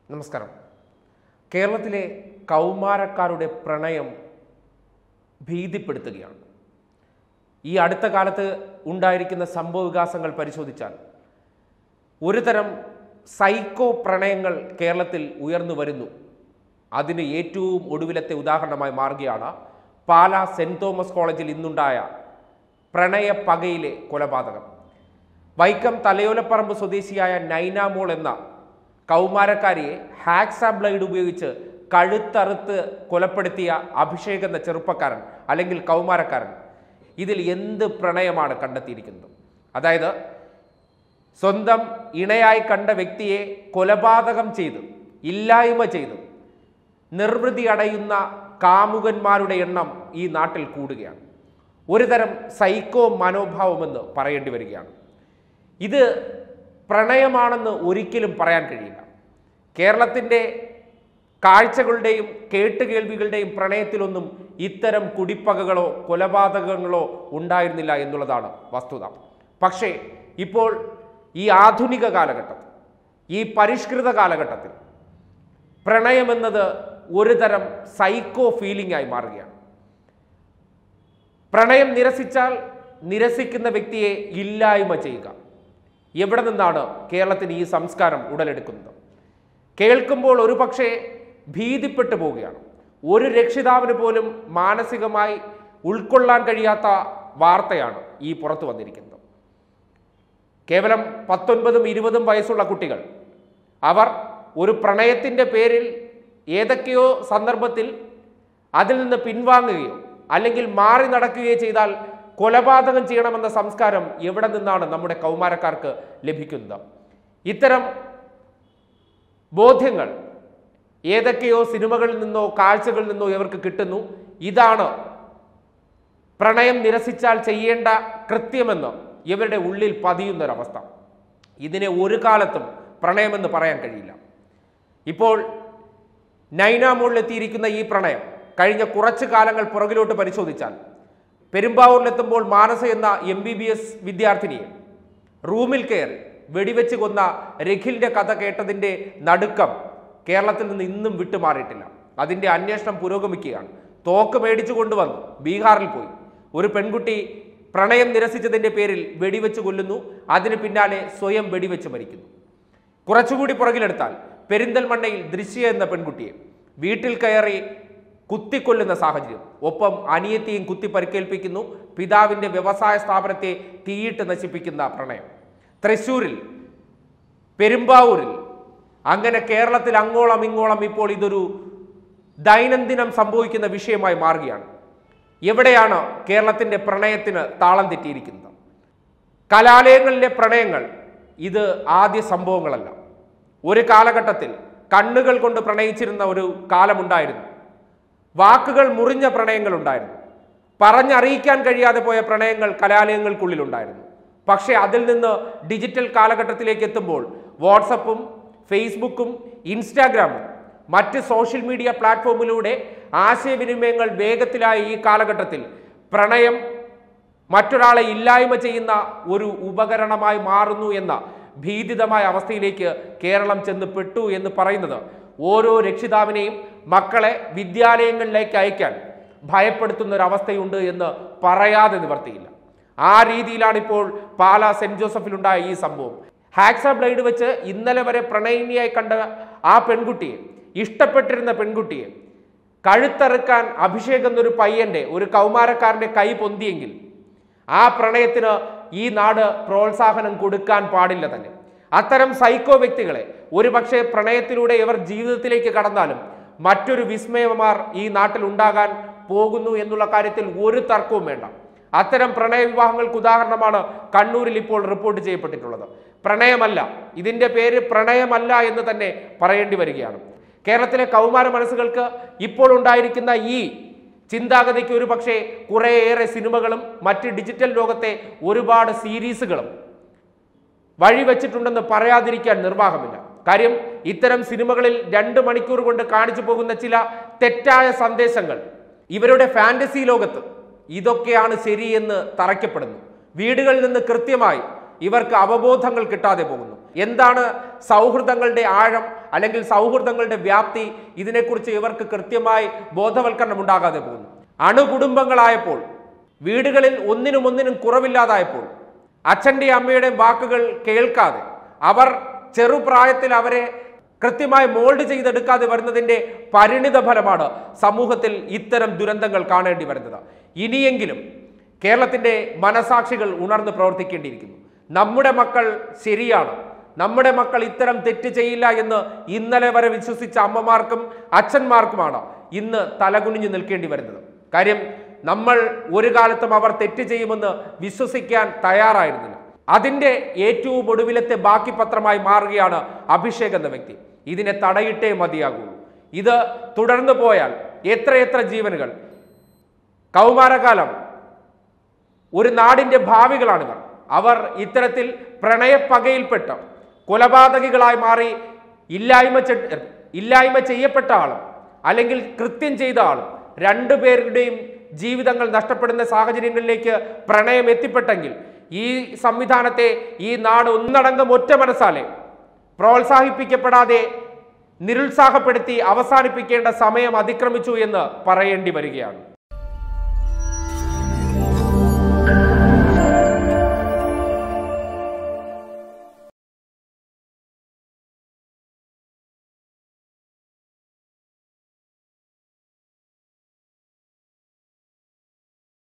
നമസ്കാരം കേരളത്തിലെ കൗമാരക്കാരുടെ പ്രണയം ഭീതിപ്പെടുത്തുകയാണ് ഈ അടുത്ത കാലത്ത് ഉണ്ടായിരിക്കുന്ന സംഭവ വികാസങ്ങൾ പരിശോധിച്ചാൽ ഒരു തരം സൈക്കോ പ്രണയങ്ങൾ കേരളത്തിൽ ഉയർന്നു വരുന്നു അതിന് ഏറ്റവും ഒടുവിലത്തെ ഉദാഹരണമായി മാറുകയാണ് പാലാ സെൻറ് തോമസ് കോളേജിൽ ഇന്നുണ്ടായ പ്രണയ പകയിലെ കൊലപാതകം വൈക്കം തലയോലപ്പറമ്പ് സ്വദേശിയായ നൈനാമോൾ എന്ന കൗമാരക്കാരിയെ ഹാക്സ ബ്ലേഡ് ഉപയോഗിച്ച് കഴുത്തറുത്ത് കൊലപ്പെടുത്തിയ അഭിഷേക് എന്ന ചെറുപ്പക്കാരൻ അല്ലെങ്കിൽ കൗമാരക്കാരൻ ഇതിൽ എന്ത് പ്രണയമാണ് കണ്ടെത്തിയിരിക്കുന്നത് അതായത് സ്വന്തം ഇണയായി കണ്ട വ്യക്തിയെ കൊലപാതകം ചെയ്ത് ഇല്ലായ്മ ചെയ്ത് നിർവൃതി അടയുന്ന കാമുകന്മാരുടെ എണ്ണം ഈ നാട്ടിൽ കൂടുകയാണ് ഒരു തരം സൈക്കോ മനോഭാവമെന്ന് പറയേണ്ടി വരികയാണ് ഇത് പ്രണയമാണെന്ന് ഒരിക്കലും പറയാൻ കഴിയില്ല കേരളത്തിൻ്റെ കാഴ്ചകളുടെയും കേട്ടുകേൾവികളുടെയും പ്രണയത്തിലൊന്നും ഇത്തരം കുടിപ്പകകളോ കൊലപാതകങ്ങളോ ഉണ്ടായിരുന്നില്ല എന്നുള്ളതാണ് വസ്തുത പക്ഷേ ഇപ്പോൾ ഈ ആധുനിക കാലഘട്ടത്തിൽ ഈ പരിഷ്കൃത കാലഘട്ടത്തിൽ പ്രണയമെന്നത് ഒരു തരം സൈക്കോ ഫീലിംഗ് ആയി മാറുകയാണ് പ്രണയം നിരസിച്ചാൽ നിരസിക്കുന്ന വ്യക്തിയെ ഇല്ലായ്മ ചെയ്യുക എവിടെ നിന്നാണ് കേരളത്തിന് ഈ സംസ്കാരം ഉടലെടുക്കുന്നത് കേൾക്കുമ്പോൾ ഒരു പക്ഷേ ഭീതിപ്പെട്ടു പോവുകയാണ് ഒരു രക്ഷിതാവിന് പോലും മാനസികമായി ഉൾക്കൊള്ളാൻ കഴിയാത്ത വാർത്തയാണ് ഈ പുറത്തു വന്നിരിക്കുന്നത് കേവലം പത്തൊൻപതും ഇരുപതും വയസ്സുള്ള കുട്ടികൾ അവർ ഒരു പ്രണയത്തിൻ്റെ പേരിൽ ഏതൊക്കെയോ സന്ദർഭത്തിൽ അതിൽ നിന്ന് പിൻവാങ്ങുകയോ അല്ലെങ്കിൽ മാറി നടക്കുകയോ ചെയ്താൽ കൊലപാതകം ചെയ്യണമെന്ന സംസ്കാരം എവിടെ നിന്നാണ് നമ്മുടെ കൗമാരക്കാർക്ക് ലഭിക്കുന്നത് ഇത്തരം ബോധ്യങ്ങൾ ഏതൊക്കെയോ സിനിമകളിൽ നിന്നോ കാഴ്ചകളിൽ നിന്നോ ഇവർക്ക് കിട്ടുന്നു ഇതാണ് പ്രണയം നിരസിച്ചാൽ ചെയ്യേണ്ട കൃത്യമെന്ന് ഇവരുടെ ഉള്ളിൽ പതിയുന്നൊരവസ്ഥ ഇതിനെ ഒരു കാലത്തും പ്രണയമെന്ന് പറയാൻ കഴിയില്ല ഇപ്പോൾ നൈനാമോളിലെത്തിയിരിക്കുന്ന ഈ പ്രണയം കഴിഞ്ഞ കുറച്ചു കാലങ്ങൾ പുറകിലോട്ട് പരിശോധിച്ചാൽ പെരുമ്പാവൂരിലെത്തുമ്പോൾ മാനസ എന്ന എം ബി ബി എസ് വിദ്യാർത്ഥിനിയെ റൂമിൽ കയറി വെടിവെച്ച് കൊന്ന രഖിലിന്റെ കഥ കേട്ടതിന്റെ നടുക്കം കേരളത്തിൽ നിന്ന് ഇന്നും വിട്ടുമാറിയിട്ടില്ല അതിന്റെ അന്വേഷണം പുരോഗമിക്കുകയാണ് തോക്ക് മേടിച്ചു കൊണ്ടുവന്നു ബീഹാറിൽ പോയി ഒരു പെൺകുട്ടി പ്രണയം നിരസിച്ചതിന്റെ പേരിൽ വെടിവെച്ച് കൊല്ലുന്നു അതിന് പിന്നാലെ സ്വയം വെടിവെച്ച് മരിക്കുന്നു കുറച്ചുകൂടി പുറകിലെടുത്താൽ പെരിന്തൽമണ്ണയിൽ ദൃശ്യ എന്ന പെൺകുട്ടിയെ വീട്ടിൽ കയറി കുത്തിക്കൊല്ലുന്ന സാഹചര്യം ഒപ്പം അനിയത്തിയും കുത്തി പരിക്കേൽപ്പിക്കുന്നു പിതാവിന്റെ വ്യവസായ സ്ഥാപനത്തെ തീയിട്ട് നശിപ്പിക്കുന്ന പ്രണയം തൃശൂരിൽ പെരുമ്പാവൂരിൽ അങ്ങനെ കേരളത്തിൽ അങ്ങോളം ഇങ്ങോളം ഇപ്പോൾ ഇതൊരു ദൈനംദിനം സംഭവിക്കുന്ന വിഷയമായി മാറുകയാണ് എവിടെയാണ് കേരളത്തിന്റെ പ്രണയത്തിന് താളം തെറ്റിയിരിക്കുന്നത് കലാലയങ്ങളിലെ പ്രണയങ്ങൾ ഇത് ആദ്യ സംഭവങ്ങളല്ല ഒരു കാലഘട്ടത്തിൽ കണ്ണുകൾ കൊണ്ട് പ്രണയിച്ചിരുന്ന ഒരു കാലമുണ്ടായിരുന്നു വാക്കുകൾ മുറിഞ്ഞ പ്രണയങ്ങൾ ഉണ്ടായിരുന്നു പറഞ്ഞറിയിക്കാൻ കഴിയാതെ പോയ പ്രണയങ്ങൾ കലാലയങ്ങൾക്കുള്ളിലുണ്ടായിരുന്നു പക്ഷേ അതിൽ നിന്ന് ഡിജിറ്റൽ കാലഘട്ടത്തിലേക്ക് എത്തുമ്പോൾ വാട്സപ്പും ഫേസ്ബുക്കും ഇൻസ്റ്റാഗ്രാമും മറ്റ് സോഷ്യൽ മീഡിയ പ്ലാറ്റ്ഫോമിലൂടെ ആശയവിനിമയങ്ങൾ വേഗത്തിലായ ഈ കാലഘട്ടത്തിൽ പ്രണയം മറ്റൊരാളെ ഇല്ലായ്മ ചെയ്യുന്ന ഒരു ഉപകരണമായി മാറുന്നു എന്ന ഭീതിതമായ അവസ്ഥയിലേക്ക് കേരളം ചെന്ന് പെട്ടു എന്ന് പറയുന്നത് ഓരോ രക്ഷിതാവിനെയും മക്കളെ വിദ്യാലയങ്ങളിലേക്ക് അയക്കാൻ ഭയപ്പെടുത്തുന്ന ഒരു അവസ്ഥയുണ്ട് എന്ന് പറയാതെ നിവർത്തിയില്ല ആ രീതിയിലാണ് ഇപ്പോൾ പാലാ സെന്റ് ജോസഫിലുണ്ടായ ഈ സംഭവം ഹാക്സ ബ്ലേഡ് വെച്ച് ഇന്നലെ വരെ പ്രണയിനിയായി കണ്ട ആ പെൺകുട്ടിയെ ഇഷ്ടപ്പെട്ടിരുന്ന പെൺകുട്ടിയെ കഴുത്തറുക്കാൻ അഭിഷേക് എന്നൊരു പയ്യന്റെ ഒരു കൗമാരക്കാരന്റെ കൈ പൊന്തിയെങ്കിൽ ആ പ്രണയത്തിന് ഈ നാട് പ്രോത്സാഹനം കൊടുക്കാൻ പാടില്ല തന്നെ അത്തരം സൈക്കോ വ്യക്തികളെ ഒരുപക്ഷെ പ്രണയത്തിലൂടെ ഇവർ ജീവിതത്തിലേക്ക് കടന്നാലും മറ്റൊരു വിസ്മയമാർ ഈ നാട്ടിൽ ഉണ്ടാകാൻ പോകുന്നു എന്നുള്ള കാര്യത്തിൽ ഒരു തർക്കവും വേണ്ട അത്തരം പ്രണയ വിവാഹങ്ങൾക്ക് ഉദാഹരണമാണ് കണ്ണൂരിൽ ഇപ്പോൾ റിപ്പോർട്ട് ചെയ്യപ്പെട്ടിട്ടുള്ളത് പ്രണയമല്ല ഇതിന്റെ പേര് പ്രണയമല്ല എന്ന് തന്നെ പറയേണ്ടി വരികയാണ് കേരളത്തിലെ കൗമാര മനസ്സുകൾക്ക് ഇപ്പോൾ ഉണ്ടായിരിക്കുന്ന ഈ ചിന്താഗതിക്ക് ഒരു പക്ഷേ കുറേയേറെ സിനിമകളും മറ്റ് ഡിജിറ്റൽ ലോകത്തെ ഒരുപാട് സീരീസുകളും വഴിവെച്ചിട്ടുണ്ടെന്ന് പറയാതിരിക്കാൻ നിർവാഹമില്ല കാര്യം ഇത്തരം സിനിമകളിൽ രണ്ട് മണിക്കൂർ കൊണ്ട് കാണിച്ചു പോകുന്ന ചില തെറ്റായ സന്ദേശങ്ങൾ ഇവരുടെ ഫാന്റസി ലോകത്ത് ഇതൊക്കെയാണ് ശരിയെന്ന് തറയ്ക്കപ്പെടുന്നു വീടുകളിൽ നിന്ന് കൃത്യമായി ഇവർക്ക് അവബോധങ്ങൾ കിട്ടാതെ പോകുന്നു എന്താണ് സൗഹൃദങ്ങളുടെ ആഴം അല്ലെങ്കിൽ സൗഹൃദങ്ങളുടെ വ്യാപ്തി ഇതിനെക്കുറിച്ച് ഇവർക്ക് കൃത്യമായി ബോധവൽക്കരണം ഉണ്ടാകാതെ പോകുന്നു അണുകുടുംബങ്ങളായപ്പോൾ വീടുകളിൽ ഒന്നിനും ഒന്നിനും കുറവില്ലാതായപ്പോൾ അച്ഛൻ്റെയും അമ്മയുടെയും വാക്കുകൾ കേൾക്കാതെ അവർ ചെറുപ്രായത്തിൽ അവരെ കൃത്യമായി മോൾഡ് ചെയ്തെടുക്കാതെ വരുന്നതിന്റെ പരിണിത ഫലമാണ് സമൂഹത്തിൽ ഇത്തരം ദുരന്തങ്ങൾ കാണേണ്ടി വരുന്നത് ഇനിയെങ്കിലും കേരളത്തിന്റെ മനസാക്ഷികൾ ഉണർന്ന് പ്രവർത്തിക്കേണ്ടിയിരിക്കുന്നു നമ്മുടെ മക്കൾ ശരിയാണ് നമ്മുടെ മക്കൾ ഇത്തരം തെറ്റ് ചെയ്യില്ല എന്ന് ഇന്നലെ വരെ വിശ്വസിച്ച അമ്മമാർക്കും അച്ഛന്മാർക്കുമാണ് ഇന്ന് തലകുനിഞ്ഞു നിൽക്കേണ്ടി വരുന്നത് കാര്യം നമ്മൾ ഒരു കാലത്തും അവർ തെറ്റ് ചെയ്യുമെന്ന് വിശ്വസിക്കാൻ തയ്യാറായിരുന്നില്ല അതിന്റെ ഏറ്റവും ഒടുവിലത്തെ ബാക്കി പത്രമായി മാറുകയാണ് അഭിഷേക് എന്ന വ്യക്തി ഇതിനെ തടയിട്ടേ മതിയാകുള്ളൂ ഇത് തുടർന്നു പോയാൽ എത്രയെത്ര ജീവനുകൾ കൗമാരകാലം ഒരു നാടിന്റെ ഭാവികളാണിവർ അവർ ഇത്തരത്തിൽ പ്രണയപ്പകയിൽപ്പെട്ട് കൊലപാതകികളായി മാറി ഇല്ലായ്മ ചെ- ഇല്ലായ്മ ചെയ്യപ്പെട്ട ആളും അല്ലെങ്കിൽ കൃത്യം ചെയ്ത ആളും രണ്ടുപേരുടെയും ജീവിതങ്ങൾ നഷ്ടപ്പെടുന്ന സാഹചര്യങ്ങളിലേക്ക് പ്രണയം എത്തിപ്പെട്ടെങ്കിൽ ഈ സംവിധാനത്തെ ഈ നാട് ഒന്നടങ്കം ഒറ്റ മനസ്സാലെ പ്രോത്സാഹിപ്പിക്കപ്പെടാതെ നിരുത്സാഹപ്പെടുത്തി അവസാനിപ്പിക്കേണ്ട സമയം അതിക്രമിച്ചു എന്ന് പറയേണ്ടി വരികയാണ്